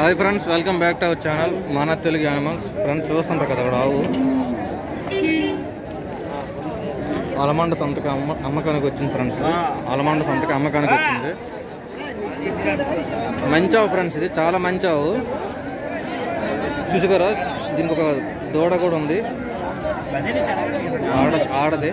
Hi friends welcome back to our channel మన Telugu animals friends చూస్తుంటారు కదా అక్కడ ఆవు అలమండ సంతకి అమ్మ అమ్మకానికి వచ్చింది ఫ్రెండ్స్ అలమండ సంతకి అమ్మకానికి వచ్చింది మంచి ఆవు ఫ్రెండ్స్ ఇది చాలా మంచి ఆవు చూసుకోరా దీనికి ఒక దూడ కూడా ఉంది ఆడ ఆడది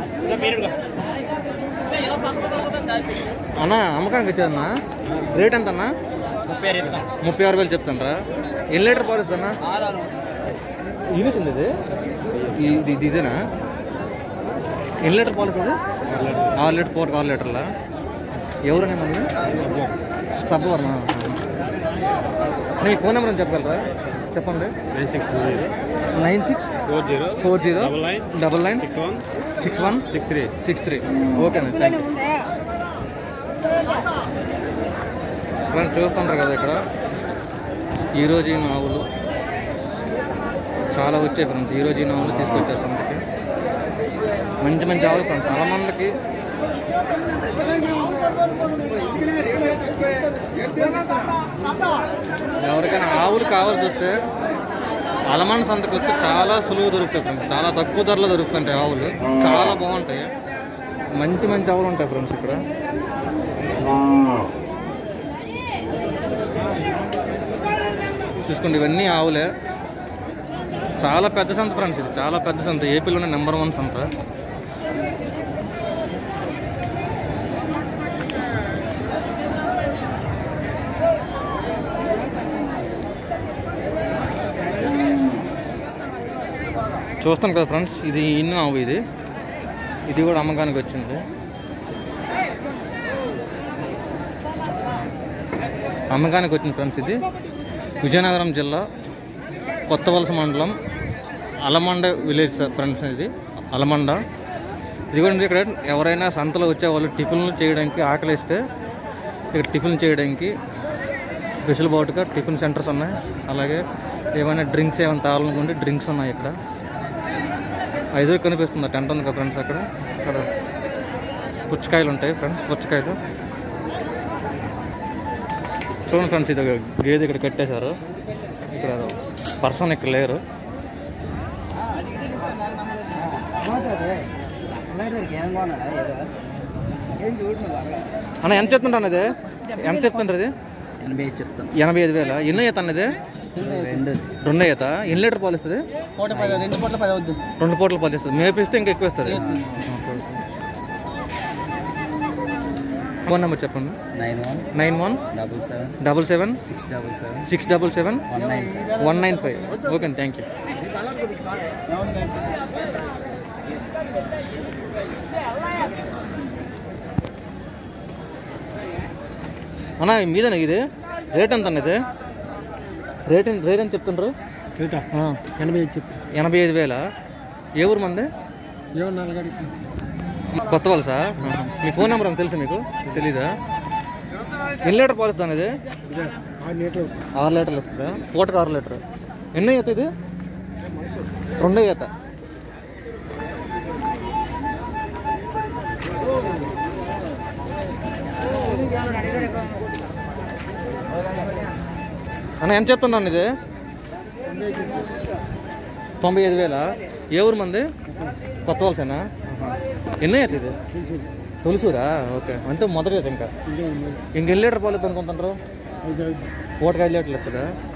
అన్నా అమ్మకానికి వచ్చేదన్నా రేట్ ఎంత అన్నా ముప్పై ఆరు వేలు చెప్తానరా ఎన్ని లీటర్ పాలు ఇస్తానా ఇనిసింది ఇది ఇది ఇది ఇదేనా ఎన్ని లీటర్ పాలు ఇస్తుంది ఆరు లీటర్ పాలు ఆరు లీటర్లా ఎవరన్నా మమ్మీ సబ్బవర్ణ నీ ఫోన్ నెంబర్ అని చెప్పగలరా చెప్పండి nine six nine six four zero four zero double nine double nine six one six one six three six three ఓకేనండి థ్యాంక్ యూ ఫ్రెండ్స్ చూస్తుంటారు కదా ఇక్కడ ఈరోజు ఈ నావులు చాలా వచ్చాయి ఫ్రెండ్స్ ఈరోజు ఈ నావులు తీసుకొచ్చారు సంతకి మంచి మంచి ఆవులు ఫ్రెండ్స్ అలమండకి ఎవరికైనా ఆవులు కావాల్సి వస్తే అలమండ సంతకు వస్తే చాలా సులువు దొరుకుతాయి ఫ్రెండ్స్ చాలా తక్కువ ధరలో దొరుకుతుంటాయి ఆవులు చాలా బాగుంటాయి మంచి మంచి ఆవులు ఉంటాయి ఫ్రెండ్స్ ఇక్కడ చూసుకోండి ఇవన్నీ ఆవులే చాలా పెద్ద సంత ఫ్రెండ్స్ ఇది చాలా పెద్ద సంత ఏపీలోనే నెంబర్ వన్ సంత చూస్తాను కదా ఫ్రెండ్స్ ఇది ఇన్ని ఆవు ఇది ఇది కూడా అమ్మకానికి వచ్చింది అమ్మకానికి వచ్చింది ఫ్రెండ్స్ ఇది విజయనగరం జిల్లా కొత్త వలస మండలం అలమండ విలేజ్ సార్ ఫ్రెండ్స్ ఇది అలమండ ఇది కూడా ఇక్కడ ఎవరైనా సంతలో వచ్చే వాళ్ళు టిఫిన్లు చేయడానికి ఆకలిస్తే ఇక్కడ టిఫిన్ చేయడానికి వెసులుబాటుగా టిఫిన్ సెంటర్స్ ఉన్నాయి అలాగే ఏమైనా డ్రింక్స్ ఏమైనా తాగాలనుకుంటే డ్రింక్స్ ఉన్నాయి ఇక్కడ ఐదు కనిపిస్తుంది టెంట్ ఉంది కదా ఫ్రెండ్స్ అక్కడ అక్కడ పుచ్చకాయలు ఉంటాయి ఫ్రెండ్స్ పుచ్చకాయలు చూడండి ఫ్రెండ్స్ ఇది ఒక గేదె ఇక్కడ కట్టేశారు ఇక్కడ పర్సన్ ఇక్కడ లేరు అన్న ఎంత చెప్తుంటాను ఇది ఎంత చెప్తుంటారు ఇది ఎనభై ఐదు చెప్తాను ఎనభై ఐదు వేల ఎన్ని అవుతా అన్నది రెండు రెండు అవుతా ఎన్ని లీటర్ పాలు ఇస్తుంది పూట పది రెండు పూట్ల పది అవుద్ది రెండు పూటలు పాలు ఇస్తుంది మేపిస్తే ఇంకా ఎక్కువ ఇస్తుంది ఫోన్ నెంబర్ చెప్పండి nine one nine one double seven double seven six double seven six double seven one nine five one nine five okay thank you అన్నా మీదనా ఇది రేట్ ఎంత అన్న ఇది రేట్ ఎంత- రేట్ ఎంత చెప్తుండ్రు ఆ, ఎనభై ఐదు చెప్పు ఎనభై ఐదు వేల ఏ ఊరు మంది ఏమన్నా నాలుగడికి కొత్త వలసా ఆహా. మీ ఫోన్ నెంబర్ అని తెలుసా మీకు తెలీదా ఎన్ని లీటర్ పాలు ఇస్తుంది ఇది ఆరు లీటర్ ఆరు లీటర్లు వస్తుందా పూటకు ఆరు లీటర్ ఎన్ని అవుతుంది ఇది రెండో ఈత అన్న ఎంత చెప్తున్నాను ఇది తొంభై ఐదు వేల ఏ ఊరు మంది కొత్త వలసేనా ఎన్ని అవుతుంది ఇది తులసూరా ఓకే అంటే మొదటి ఈత ఇంకా ఇంకెన్ని లీటర్ పాలు ఇద్దాం అనుకుంటున్నారు పూటకి ఐదు లీటర్లు ఇస్తుందా